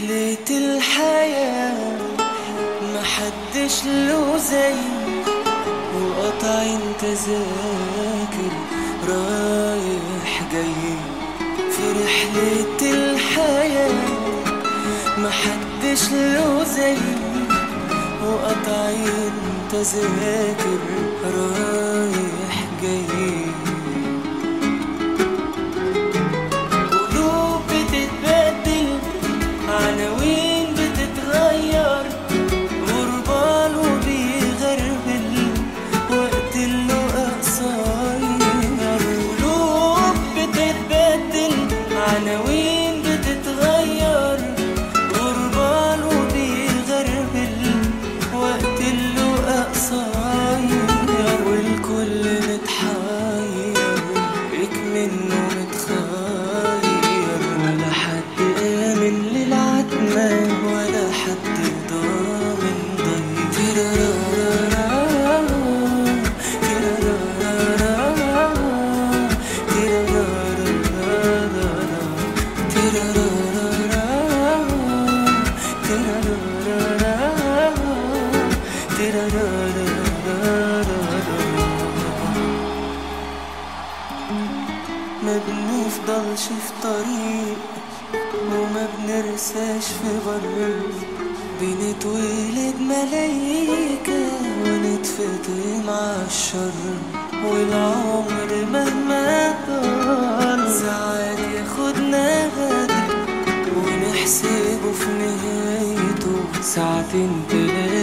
رحلة الحياة محدش له زي وقطعين تذاكر رايح جاي في رحلة الحياة محدش له زي وقطعين تذاكر رايح جاي قلوب بتتبدل عناوين بتتغير غربال وبيغربل وقت اللقا قصير قلوب بتتبدل عناوين بتتغير غربال وبيغربل وقت اللقا قصير والكل متحير بيك منه متخير ولا حد آمن للعتمة ولا حد ضامن ضي تيرارارارا، تيرارارارا، تيرارارارا، تيرارارارا، تيرارارارا، تيرارارارا. ما بنفضلش في طريق وما بنرساش في بر بنتولد ملايكة ونتفطر مع الشر والعمر مهما طال ساعات ياخدنا غدر ونحسبه في نهايته ساعتين تلاتة